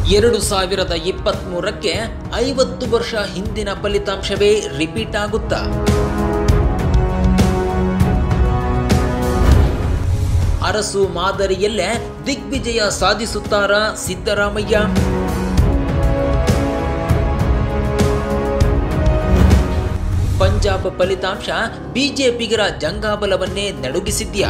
ಎರಡು ಸಾವಿರದ ಇಪ್ಪತ್ತ್ಮೂರಕ್ಕೆ ಐವತ್ತು ವರ್ಷ ಹಿಂದಿನ ಫಲಿತಾಂಶವೇ ರಿಪೀಟ್ ಆಗುತ್ತಾ ಅರಸು ಮಾದರಿಯಲ್ಲೇ ದಿಗ್ವಿಜಯ ಸಾಧಿಸುತ್ತಾರ ಸಿದ್ದರಾಮಯ್ಯ ಪಂಜಾಬ್ ಫಲಿತಾಂಶ ಬಿಜೆಪಿಗರ ಜಂಗಾಬಲವನ್ನೇ ನಡುಗಿಸಿದ್ಯಾ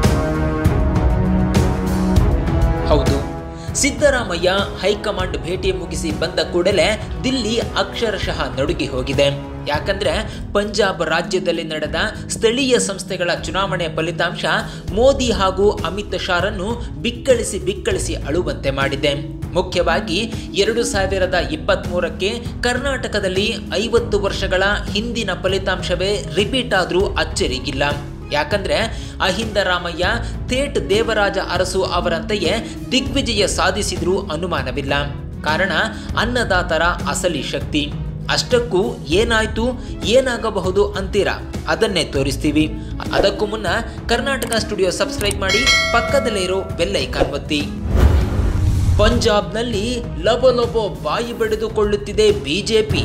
ಹೌದು ಸಿದ್ದರಾಮಯ್ಯ ಹೈಕಮಾಂಡ್ ಭೇಟಿ ಮುಗಿಸಿ ಬಂದ ಕೂಡಲೇ ದಿಲ್ಲಿ ಅಕ್ಷರಶಃ ನಡುಗಿ ಹೋಗಿದೆ ಯಾಕಂದ್ರೆ ಪಂಜಾಬ್ ರಾಜ್ಯದಲ್ಲಿ ನಡೆದ ಸ್ಥಳೀಯ ಸಂಸ್ಥೆಗಳ ಚುನಾವಣೆ ಫಲಿತಾಂಶ ಮೋದಿ ಹಾಗೂ ಅಮಿತ್ ಶಾರನ್ನು ಬಿಕ್ಕಳಿಸಿ ಬಿಕ್ಕಳಿಸಿ ಅಳುವಂತೆ ಮಾಡಿದೆ ಮುಖ್ಯವಾಗಿ ಎರಡು ಸಾವಿರದ ಇಪ್ಪತ್ತ್ಮೂರಕ್ಕೆ ಕರ್ನಾಟಕದಲ್ಲಿ ಐವತ್ತು ವರ್ಷಗಳ ಹಿಂದಿನ ಫಲಿತಾಂಶವೇ ರಿಪೀಟ್ ಆದರೂ ಅಚ್ಚರಿಗಿಲ್ಲ ಯಾಕಂದ್ರೆ ಅಹಿಂದ ರಾಮಯ್ಯ ಥೇಟ್ ದೇವರಾಜ ಅರಸು ಅವರಂತೆಯೇ ದಿಗ್ವಿಜಯ ಸಾಧಿಸಿದ್ರೂ ಅನುಮಾನವಿಲ್ಲ ಕಾರಣ ಅನ್ನದಾತರ ಅಸಲಿ ಶಕ್ತಿ ಅಷ್ಟಕ್ಕೂ ಏನಾಯ್ತು ಏನಾಗಬಹುದು ಅಂತೀರಾ ಅದನ್ನೇ ತೋರಿಸ್ತೀವಿ ಅದಕ್ಕೂ ಮುನ್ನ ಕರ್ನಾಟಕ ಸ್ಟುಡಿಯೋ ಸಬ್ಸ್ಕ್ರೈಬ್ ಮಾಡಿ ಪಕ್ಕದಲ್ಲೇ ಇರೋ ಬೆಲ್ ಐಕಾನ್ ಒತ್ತಿ ಪಂಜಾಬ್ನಲ್ಲಿ ಲಬೋ ಲಬೋ ಬಾಯಿ ಬಡಿದುಕೊಳ್ಳುತ್ತಿದೆ ಬಿಜೆಪಿ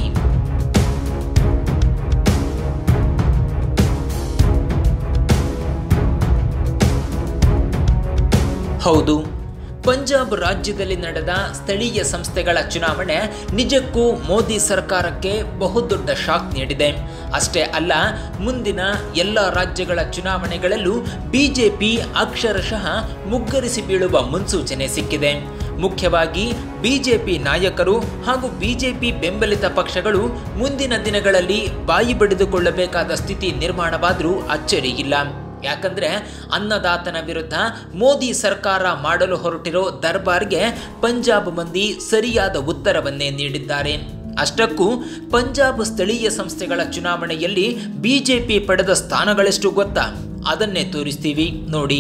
ಹೌದು ಪಂಜಾಬ್ ರಾಜ್ಯದಲ್ಲಿ ನಡೆದ ಸ್ಥಳೀಯ ಸಂಸ್ಥೆಗಳ ಚುನಾವಣೆ ನಿಜಕ್ಕೂ ಮೋದಿ ಸರ್ಕಾರಕ್ಕೆ ಬಹುದೊಡ್ಡ ಶಾಕ್ ನೀಡಿದೆ ಅಷ್ಟೇ ಅಲ್ಲ ಮುಂದಿನ ಎಲ್ಲ ರಾಜ್ಯಗಳ ಚುನಾವಣೆಗಳಲ್ಲೂ ಬಿಜೆಪಿ ಅಕ್ಷರಶಃ ಮುಗ್ಗರಿಸಿ ಬೀಳುವ ಮುನ್ಸೂಚನೆ ಸಿಕ್ಕಿದೆ ಮುಖ್ಯವಾಗಿ ಬಿಜೆಪಿ ನಾಯಕರು ಹಾಗೂ ಬಿಜೆಪಿ ಬೆಂಬಲಿತ ಪಕ್ಷಗಳು ಮುಂದಿನ ದಿನಗಳಲ್ಲಿ ಬಾಯಿ ಬಡಿದುಕೊಳ್ಳಬೇಕಾದ ಸ್ಥಿತಿ ನಿರ್ಮಾಣವಾದರೂ ಅಚ್ಚರಿಯಿಲ್ಲ ಯಾಕಂದ್ರೆ ಅನ್ನದಾತನ ವಿರುದ್ಧ ಮೋದಿ ಸರ್ಕಾರ ಮಾಡಲು ಹೊರಟಿರೋ ದರ್ಬಾರ್ಗೆ ಪಂಜಾಬ್ ಮಂದಿ ಸರಿಯಾದ ಉತ್ತರವನ್ನೇ ನೀಡಿದ್ದಾರೆ ಅಷ್ಟಕ್ಕೂ ಪಂಜಾಬ್ ಸ್ಥಳೀಯ ಸಂಸ್ಥೆಗಳ ಚುನಾವಣೆಯಲ್ಲಿ ಬಿಜೆಪಿ ಪಡೆದ ಸ್ಥಾನಗಳೆಷ್ಟು ಗೊತ್ತಾ ಅದನ್ನೇ ತೋರಿಸ್ತೀವಿ ನೋಡಿ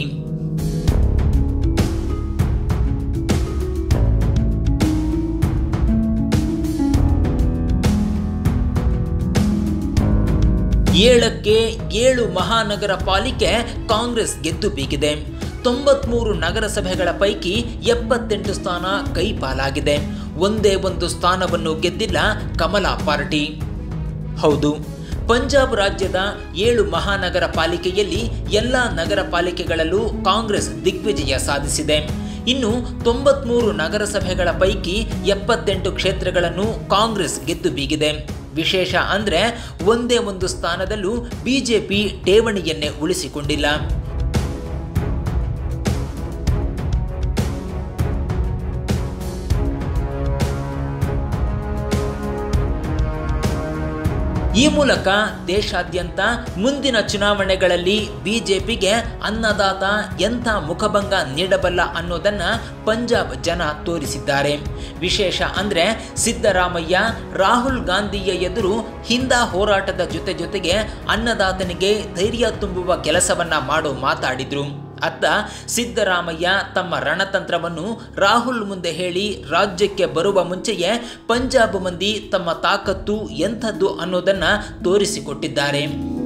ಏಳಕ್ಕೆ ಏಳು ಮಹಾನಗರ ಪಾಲಿಕೆ ಕಾಂಗ್ರೆಸ್ ಗೆದ್ದು ಬೀಗಿದೆ ತೊಂಬತ್ಮೂರು ನಗರಸಭೆಗಳ ಪೈಕಿ ಎಪ್ಪತ್ತೆಂಟು ಸ್ಥಾನ ಕೈಪಾಲಾಗಿದೆ ಒಂದೇ ಒಂದು ಸ್ಥಾನವನ್ನು ಗೆದ್ದಿಲ್ಲ ಕಮಲಾ ಪಾರ್ಟಿ ಹೌದು ಪಂಜಾಬ್ ರಾಜ್ಯದ ಏಳು ಮಹಾನಗರ ಪಾಲಿಕೆಯಲ್ಲಿ ಎಲ್ಲ ನಗರ ಪಾಲಿಕೆಗಳಲ್ಲೂ ಕಾಂಗ್ರೆಸ್ ದಿಗ್ವಿಜಯ ಸಾಧಿಸಿದೆ ಇನ್ನು ತೊಂಬತ್ಮೂರು ನಗರಸಭೆಗಳ ಪೈಕಿ ಎಪ್ಪತ್ತೆಂಟು ಕ್ಷೇತ್ರಗಳನ್ನು ಕಾಂಗ್ರೆಸ್ ಗೆದ್ದು ಬೀಗಿದೆ ವಿಶೇಷ ಅಂದರೆ ಒಂದೇ ಒಂದು ಸ್ಥಾನದಲ್ಲೂ ಬಿಜೆಪಿ ಠೇವಣಿಯನ್ನೇ ಉಳಿಸಿಕೊಂಡಿಲ್ಲ ಈ ಮೂಲಕ ದೇಶಾದ್ಯಂತ ಮುಂದಿನ ಚುನಾವಣೆಗಳಲ್ಲಿ ಬಿಜೆಪಿಗೆ ಅನ್ನದಾತ ಎಂಥ ಮುಖಭಂಗ ನೀಡಬಲ್ಲ ಅನ್ನೋದನ್ನ ಪಂಜಾಬ್ ಜನ ತೋರಿಸಿದ್ದಾರೆ ವಿಶೇಷ ಅಂದ್ರೆ ಸಿದ್ದರಾಮಯ್ಯ ರಾಹುಲ್ ಗಾಂಧಿಯ ಎದುರು ಹಿಂದ ಹೋರಾಟದ ಜೊತೆ ಜೊತೆಗೆ ಅನ್ನದಾತನಿಗೆ ಧೈರ್ಯ ತುಂಬುವ ಕೆಲಸವನ್ನ ಮಾಡೋ ಮಾತಾಡಿದ್ರು ಅತ್ತ ಸಿದ್ದರಾಮಯ್ಯ ತಮ್ಮ ರಣತಂತ್ರವನ್ನು ರಾಹುಲ್ ಮುಂದೆ ಹೇಳಿ ರಾಜ್ಯಕ್ಕೆ ಬರುವ ಮುಂಚೆಯೇ ಪಂಜಾಬ್ ಮಂದಿ ತಮ್ಮ ತಾಕತ್ತು ಎಂಥದ್ದು ಅನ್ನೋದನ್ನ ತೋರಿಸಿಕೊಟ್ಟಿದ್ದಾರೆ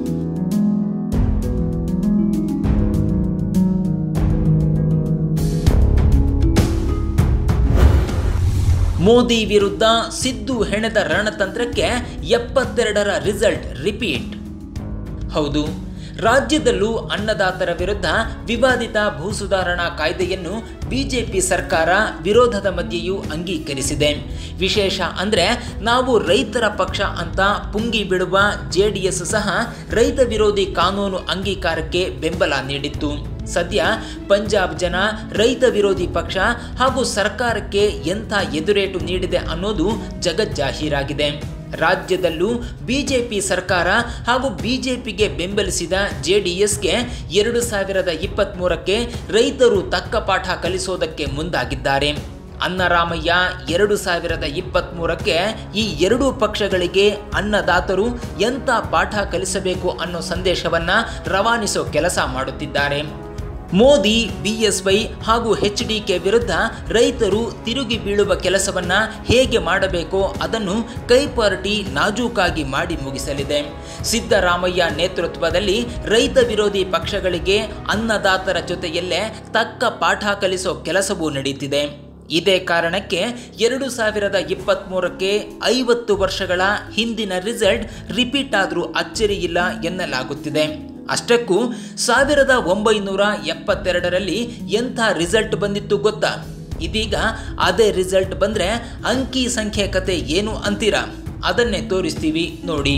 ಮೋದಿ ವಿರುದ್ಧ ಸಿದ್ದು ಹೆಣೆದ ರಣತಂತ್ರಕ್ಕೆ ಎಪ್ಪತ್ತೆರಡರ ರಿಸಲ್ಟ್ ರಿಪೀಟ್ ಹೌದು ರಾಜ್ಯದಲ್ಲೂ ಅನ್ನದಾತರ ವಿರುದ್ಧ ವಿವಾದಿತ ಭೂ ಸುಧಾರಣಾ ಕಾಯ್ದೆಯನ್ನು ಬಿಜೆಪಿ ಸರ್ಕಾರ ವಿರೋಧದ ಮಧ್ಯೆಯೂ ಅಂಗೀಕರಿಸಿದೆ ವಿಶೇಷ ಅಂದರೆ ನಾವು ರೈತರ ಪಕ್ಷ ಅಂತ ಪುಂಗಿ ಬಿಡುವ ಜೆ ಡಿ ಎಸ್ ಸಹ ರೈತ ವಿರೋಧಿ ಕಾನೂನು ಅಂಗೀಕಾರಕ್ಕೆ ಬೆಂಬಲ ನೀಡಿತ್ತು ಸದ್ಯ ಪಂಜಾಬ್ ಜನ ರೈತ ವಿರೋಧಿ ಪಕ್ಷ ಹಾಗೂ ಸರ್ಕಾರಕ್ಕೆ ಎಂಥ ಎದುರೇಟು ನೀಡಿದೆ ಅನ್ನೋದು ಜಗಜ್ಜಾಹೀರಾಗಿದೆ ರಾಜ್ಯದಲ್ಲೂ ಬಿಜೆಪಿ ಸರ್ಕಾರ ಹಾಗೂ ಬಿಜೆಪಿಗೆ ಬೆಂಬಲಿಸಿದ ಜೆ ಡಿ ಎಸ್ಗೆ ಎರಡು ಸಾವಿರದ ಇಪ್ಪತ್ತ್ಮೂರಕ್ಕೆ ರೈತರು ತಕ್ಕ ಪಾಠ ಕಲಿಸೋದಕ್ಕೆ ಮುಂದಾಗಿದ್ದಾರೆ ಅನ್ನರಾಮಯ್ಯ ಎರಡು ಸಾವಿರದ ಇಪ್ಪತ್ತ್ಮೂರಕ್ಕೆ ಈ ಎರಡೂ ಪಕ್ಷಗಳಿಗೆ ಅನ್ನದಾತರು ಎಂಥ ಪಾಠ ಕಲಿಸಬೇಕು ಅನ್ನೋ ಸಂದೇಶವನ್ನು ರವಾನಿಸೋ ಕೆಲಸ ಮಾಡುತ್ತಿದ್ದಾರೆ ಮೋದಿ ಬಿಎಸ್ವೈ ಹಾಗೂ ಎಚ್ ಡಿ ಕೆ ವಿರುದ್ಧ ರೈತರು ತಿರುಗಿ ಬೀಳುವ ಕೆಲಸವನ್ನ ಹೇಗೆ ಮಾಡಬೇಕೋ ಅದನ್ನು ಕೈ ಪಾರ್ಟಿ ನಾಜೂಕಾಗಿ ಮಾಡಿ ಮುಗಿಸಲಿದೆ ಸಿದ್ದರಾಮಯ್ಯ ನೇತೃತ್ವದಲ್ಲಿ ರೈತ ವಿರೋಧಿ ಪಕ್ಷಗಳಿಗೆ ಅನ್ನದಾತರ ಜೊತೆಯಲ್ಲೇ ತಕ್ಕ ಪಾಠ ಕಲಿಸೋ ಕೆಲಸವೂ ನಡೀತಿದೆ ಇದೇ ಕಾರಣಕ್ಕೆ ಎರಡು ಸಾವಿರದ ಇಪ್ಪತ್ತ್ಮೂರಕ್ಕೆ ಐವತ್ತು ವರ್ಷಗಳ ಹಿಂದಿನ ರಿಸಲ್ಟ್ ರಿಪೀಟ್ ಆದರೂ ಅಚ್ಚರಿ ಇಲ್ಲ ಎನ್ನಲಾಗುತ್ತಿದೆ ಅಷ್ಟಕ್ಕೂ ಸಾವಿರದ ಒಂಬೈನೂರ ಎಪ್ಪತ್ತೆರಡರಲ್ಲಿ ಎಂಥ ರಿಸಲ್ಟ್ ಬಂದಿತ್ತು ಗೊತ್ತಾ ಇದೀಗ ಅದೇ ರಿಸಲ್ಟ್ ಬಂದರೆ ಅಂಕಿ ಸಂಖ್ಯೆ ಕತೆ ಏನು ಅಂತೀರಾ ಅದನ್ನೇ ತೋರಿಸ್ತೀವಿ ನೋಡಿ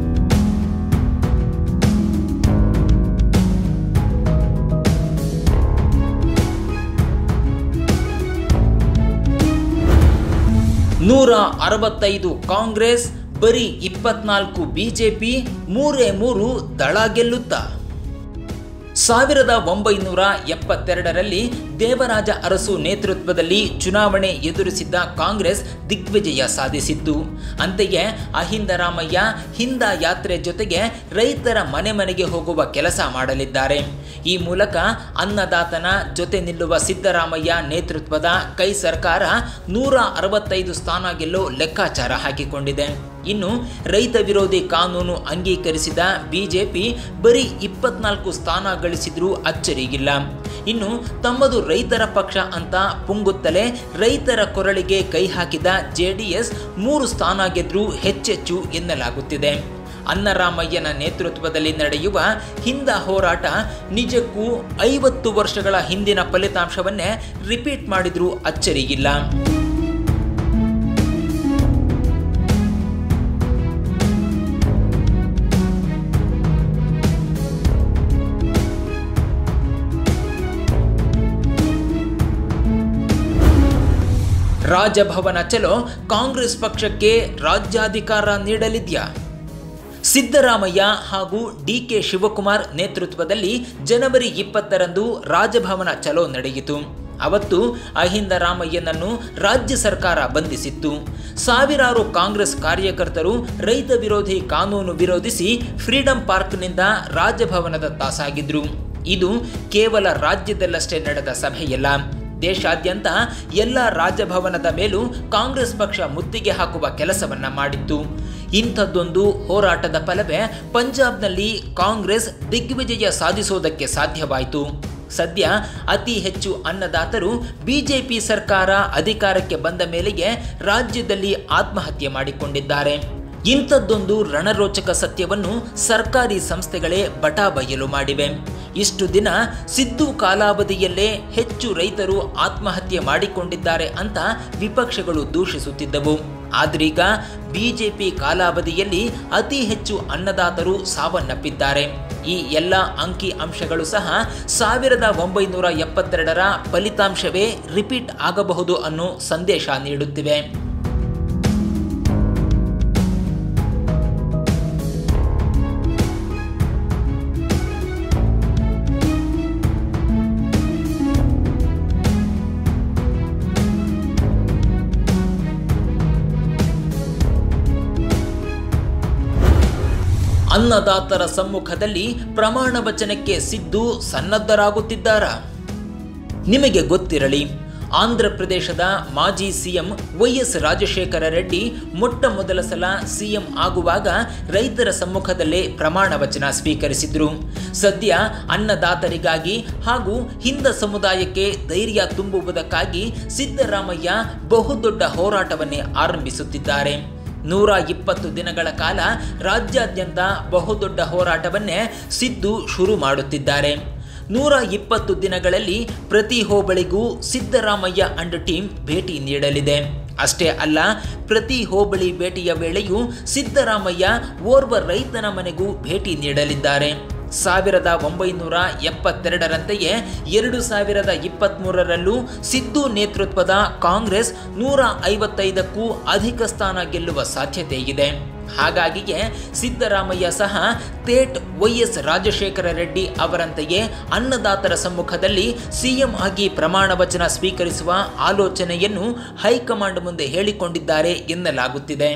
ನೂರ ಅರವತ್ತೈದು ಕಾಂಗ್ರೆಸ್ ಬರೀ ಇಪ್ಪತ್ನಾಲ್ಕು ಬಿಜೆಪಿ ಮೂರೇ ಮೂರು ದಳ ಗೆಲ್ಲುತ್ತಾ ಸಾವಿರದ ಒಂಬೈನೂರ ಎಪ್ಪತ್ತೆರಡರಲ್ಲಿ ದೇವರಾಜ ಅರಸು ನೇತೃತ್ವದಲ್ಲಿ ಚುನಾವಣೆ ಎದುರಿಸಿದ್ದ ಕಾಂಗ್ರೆಸ್ ದಿಗ್ವಿಜಯ ಸಾಧಿಸಿತ್ತು ಅಂತೆಯೇ ಅಹಿಂದ ರಾಮಯ್ಯ ಹಿಂದ ಯಾತ್ರೆ ಜೊತೆಗೆ ರೈತರ ಮನೆ ಮನೆಗೆ ಹೋಗುವ ಕೆಲಸ ಮಾಡಲಿದ್ದಾರೆ ಈ ಮೂಲಕ ಅನ್ನದಾತನ ಜೊತೆ ನಿಲ್ಲುವ ಸಿದ್ದರಾಮಯ್ಯ ನೇತೃತ್ವದ ಕೈ ಸರ್ಕಾರ ನೂರ ಅರವತ್ತೈದು ಸ್ಥಾನ ಗೆಲ್ಲೋ ಲೆಕ್ಕಾಚಾರ ಹಾಕಿಕೊಂಡಿದೆ ಇನ್ನು ರೈತ ವಿರೋಧಿ ಕಾನೂನು ಅಂಗೀಕರಿಸಿದ ಬಿಜೆಪಿ ಬರೀ ಇಪ್ಪತ್ನಾಲ್ಕು ಸ್ಥಾನ ಗಳಿಸಿದ್ರೂ ಅಚ್ಚರಿಗಿಲ್ಲ ಇನ್ನು ತಮ್ಮದು ರೈತರ ಪಕ್ಷ ಅಂತ ಪುಂಗುತ್ತಲೇ ರೈತರ ಕೊರಳಿಗೆ ಕೈ ಹಾಕಿದ ಜೆಡಿಎಸ್ ಮೂರು ಸ್ಥಾನ ಗೆದ್ರೂ ಹೆಚ್ಚೆಚ್ಚು ಎನ್ನಲಾಗುತ್ತಿದೆ ಅನ್ನರಾಮಯ್ಯನ ನೇತೃತ್ವದಲ್ಲಿ ನಡೆಯುವ ಹಿಂದ ಹೋರಾಟ ನಿಜಕ್ಕೂ ಐವತ್ತು ವರ್ಷಗಳ ಹಿಂದಿನ ಫಲಿತಾಂಶವನ್ನೇ ರಿಪೀಟ್ ಮಾಡಿದ್ರೂ ಅಚ್ಚರಿಗಿಲ್ಲ ರಾಜಭವನ ಚಲೋ ಕಾಂಗ್ರೆಸ್ ಪಕ್ಷಕ್ಕೆ ರಾಜ್ಯಾಧಿಕಾರ ನೀಡಲಿದ್ಯಾ ಸಿದ್ದರಾಮಯ್ಯ ಹಾಗೂ ಡಿ ಕೆ ಶಿವಕುಮಾರ್ ನೇತೃತ್ವದಲ್ಲಿ ಜನವರಿ ಇಪ್ಪತ್ತರಂದು ರಾಜಭವನ ಚಲೋ ನಡೆಯಿತು ಅವತ್ತು ಅಹಿಂದ ರಾಮಯ್ಯನನ್ನು ರಾಜ್ಯ ಸರ್ಕಾರ ಬಂಧಿಸಿತ್ತು ಸಾವಿರಾರು ಕಾಂಗ್ರೆಸ್ ಕಾರ್ಯಕರ್ತರು ರೈತ ವಿರೋಧಿ ಕಾನೂನು ವಿರೋಧಿಸಿ ಫ್ರೀಡಂ ಪಾರ್ಕ್ನಿಂದ ರಾಜಭವನದತ್ತ ಸಾಗಿದ್ರು ಇದು ಕೇವಲ ರಾಜ್ಯದಲ್ಲಷ್ಟೇ ನಡೆದ ಸಭೆಯಲ್ಲ ದೇಶಾದ್ಯಂತ ಎಲ್ಲ ರಾಜಭವನದ ಮೇಲೂ ಕಾಂಗ್ರೆಸ್ ಪಕ್ಷ ಮುತ್ತಿಗೆ ಹಾಕುವ ಕೆಲಸವನ್ನ ಮಾಡಿತ್ತು ಇಂಥದ್ದೊಂದು ಹೋರಾಟದ ಫಲವೇ ಪಂಜಾಬ್ನಲ್ಲಿ ಕಾಂಗ್ರೆಸ್ ದಿಗ್ವಿಜಯ ಸಾಧಿಸೋದಕ್ಕೆ ಸಾಧ್ಯವಾಯಿತು ಸದ್ಯ ಅತಿ ಹೆಚ್ಚು ಅನ್ನದಾತರು ಬಿಜೆಪಿ ಸರ್ಕಾರ ಅಧಿಕಾರಕ್ಕೆ ಬಂದ ಮೇಲೆಗೆ ರಾಜ್ಯದಲ್ಲಿ ಆತ್ಮಹತ್ಯೆ ಮಾಡಿಕೊಂಡಿದ್ದಾರೆ ಇಂಥದ್ದೊಂದು ರಣರೋಚಕ ಸತ್ಯವನ್ನು ಸರ್ಕಾರಿ ಸಂಸ್ಥೆಗಳೇ ಬಟಾಬಯಲು ಮಾಡಿವೆ ಇಷ್ಟು ದಿನ ಸಿದ್ದು ಕಾಲಾವಧಿಯಲ್ಲೇ ಹೆಚ್ಚು ರೈತರು ಆತ್ಮಹತ್ಯೆ ಮಾಡಿಕೊಂಡಿದ್ದಾರೆ ಅಂತ ವಿಪಕ್ಷಗಳು ದೂಷಿಸುತ್ತಿದ್ದವು ಆದ್ರೀಗ ಬಿಜೆಪಿ ಕಾಲಾವಧಿಯಲ್ಲಿ ಅತಿ ಹೆಚ್ಚು ಅನ್ನದಾತರು ಸಾವನ್ನಪ್ಪಿದ್ದಾರೆ ಈ ಎಲ್ಲ ಅಂಕಿ ಅಂಶಗಳು ಸಹ ಸಾವಿರದ ಒಂಬೈನೂರ ಎಪ್ಪತ್ತೆರಡರ ಫಲಿತಾಂಶವೇ ರಿಪೀಟ್ ಆಗಬಹುದು ಅನ್ನೋ ಸಂದೇಶ ನೀಡುತ್ತಿವೆ ಅನ್ನದಾತರ ಸಮ್ಮುಖದಲ್ಲಿ ಪ್ರಮಾಣ ವಚನಕ್ಕೆ ಸಿದ್ದು ಸನ್ನದ್ಧರಾಗುತ್ತಿದ್ದಾರಾ ನಿಮಗೆ ಗೊತ್ತಿರಲಿ ಆಂಧ್ರ ಪ್ರದೇಶದ ಮಾಜಿ ಸಿಎಂ ವೈಎಸ್ ರಾಜಶೇಖರ ರೆಡ್ಡಿ ಮೊಟ್ಟ ಮೊದಲ ಸಲ ಸಿಎಂ ಆಗುವಾಗ ರೈತರ ಸಮ್ಮುಖದಲ್ಲೇ ಪ್ರಮಾಣ ವಚನ ಸ್ವೀಕರಿಸಿದ್ರು ಸದ್ಯ ಅನ್ನದಾತರಿಗಾಗಿ ಹಾಗೂ ಹಿಂದ ಸಮುದಾಯಕ್ಕೆ ಧೈರ್ಯ ತುಂಬುವುದಕ್ಕಾಗಿ ಸಿದ್ದರಾಮಯ್ಯ ಬಹುದೊಡ್ಡ ಹೋರಾಟವನ್ನೇ ಆರಂಭಿಸುತ್ತಿದ್ದಾರೆ ನೂರ ಇಪ್ಪತ್ತು ದಿನಗಳ ಕಾಲ ರಾಜ್ಯಾದ್ಯಂತ ಬಹುದೊಡ್ಡ ಹೋರಾಟವನ್ನೇ ಸಿದ್ದು ಶುರು ಮಾಡುತ್ತಿದ್ದಾರೆ ನೂರ ಇಪ್ಪತ್ತು ದಿನಗಳಲ್ಲಿ ಪ್ರತಿ ಹೋಬಳಿಗೂ ಸಿದ್ದರಾಮಯ್ಯ ಅಂಡ್ ಟೀಮ್ ಭೇಟಿ ನೀಡಲಿದೆ ಅಷ್ಟೇ ಅಲ್ಲ ಪ್ರತಿ ಹೋಬಳಿ ಭೇಟಿಯ ವೇಳೆಯೂ ಸಿದ್ದರಾಮಯ್ಯ ಓರ್ವ ರೈತನ ಮನೆಗೂ ಭೇಟಿ ನೀಡಲಿದ್ದಾರೆ ಸಾವಿರದ ಒಂಬೈನೂರ ಎಪ್ಪತ್ತೆರಡರಂತೆಯೇ ಎರಡು ಸಾವಿರದ ಇಪ್ಪತ್ತ್ಮೂರರಲ್ಲೂ ಸಿದ್ದು ನೇತೃತ್ವದ ಕಾಂಗ್ರೆಸ್ ನೂರ ಐವತ್ತೈದಕ್ಕೂ ಅಧಿಕ ಸ್ಥಾನ ಗೆಲ್ಲುವ ಸಾಧ್ಯತೆ ಇದೆ ಹಾಗಾಗಿಯೇ ಸಿದ್ದರಾಮಯ್ಯ ಸಹ ತೇಟ್ ವೈಎಸ್ ರಾಜಶೇಖರ ರೆಡ್ಡಿ ಅವರಂತೆಯೇ ಅನ್ನದಾತರ ಸಮ್ಮುಖದಲ್ಲಿ ಸಿಎಂ ಆಗಿ ಪ್ರಮಾಣ ವಚನ ಸ್ವೀಕರಿಸುವ ಆಲೋಚನೆಯನ್ನು ಹೈಕಮಾಂಡ್ ಮುಂದೆ ಹೇಳಿಕೊಂಡಿದ್ದಾರೆ ಎನ್ನಲಾಗುತ್ತಿದೆ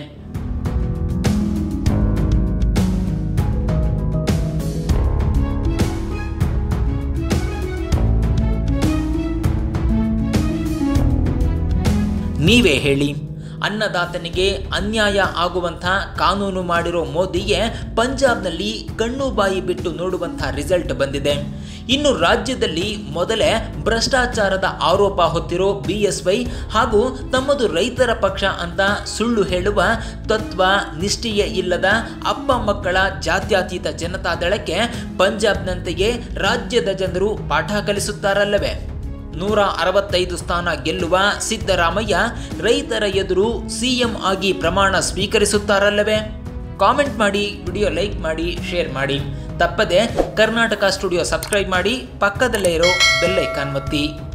ನೀವೇ ಹೇಳಿ ಅನ್ನದಾತನಿಗೆ ಅನ್ಯಾಯ ಆಗುವಂಥ ಕಾನೂನು ಮಾಡಿರೋ ಮೋದಿಗೆ ಪಂಜಾಬ್ನಲ್ಲಿ ಕಣ್ಣು ಬಾಯಿ ಬಿಟ್ಟು ನೋಡುವಂಥ ರಿಸಲ್ಟ್ ಬಂದಿದೆ ಇನ್ನು ರಾಜ್ಯದಲ್ಲಿ ಮೊದಲೇ ಭ್ರಷ್ಟಾಚಾರದ ಆರೋಪ ಹೊತ್ತಿರೋ ಬಿಎಸ್ವೈ ಹಾಗೂ ತಮ್ಮದು ರೈತರ ಪಕ್ಷ ಅಂತ ಸುಳ್ಳು ಹೇಳುವ ತತ್ವ ನಿಷ್ಠೆಯೇ ಇಲ್ಲದ ಅಪ್ಪ ಮಕ್ಕಳ ಜಾತ್ಯತೀತ ಜನತಾದಳಕ್ಕೆ ಪಂಜಾಬ್ನಂತೆಯೇ ರಾಜ್ಯದ ಜನರು ಪಾಠ ಕಲಿಸುತ್ತಾರಲ್ಲವೇ ನೂರ ಅರವತ್ತೈದು ಸ್ಥಾನ ಗೆಲ್ಲುವ ಸಿದ್ದರಾಮಯ್ಯ ರೈತರ ಎದುರು ಸಿಎಂ ಆಗಿ ಪ್ರಮಾಣ ಸ್ವೀಕರಿಸುತ್ತಾರಲ್ಲವೇ ಕಾಮೆಂಟ್ ಮಾಡಿ ವಿಡಿಯೋ ಲೈಕ್ ಮಾಡಿ ಶೇರ್ ಮಾಡಿ ತಪ್ಪದೆ ಕರ್ನಾಟಕ ಸ್ಟುಡಿಯೋ ಸಬ್ಸ್ಕ್ರೈಬ್ ಮಾಡಿ ಪಕ್ಕದಲ್ಲೇ ಇರೋ ಬೆಲ್ಲೈಕಾನ್ ಒತ್ತಿ